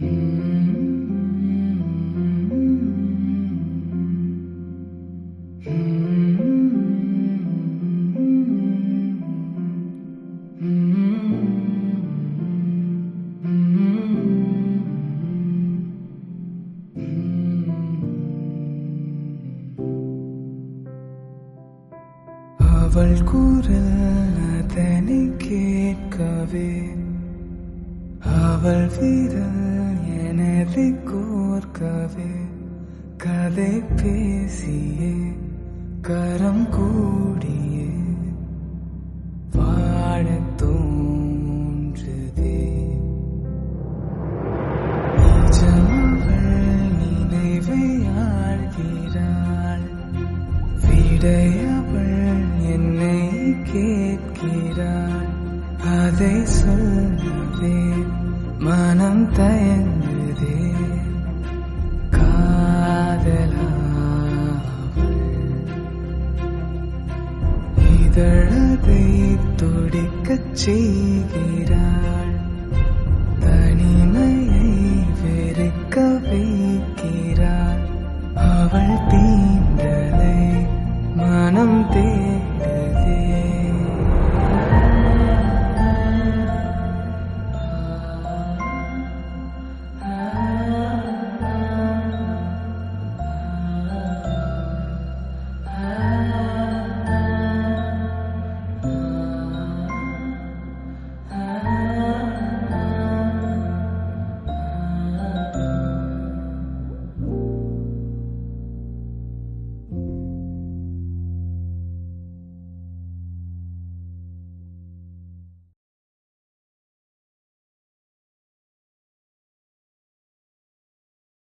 அவள் குரல் அதனை கேட்கவே அவள் விரல் எனதை கோர்க்கவே கதை பேசியே கரம் கூடியே வாழத் தோன்றுதே நிஜமவள் நினைவை ஆழ்கிறாள் விடையவள் என்னை கேட்கிறாள் அதை சொல்லவே மனம் தயங்குதே காதலாவள் இதழதை துடிக்கச் செய்கிறாள் தனிமையை வெறுக்க வைக்கிறாள் அவள் தீண்டலை மனம் தேடி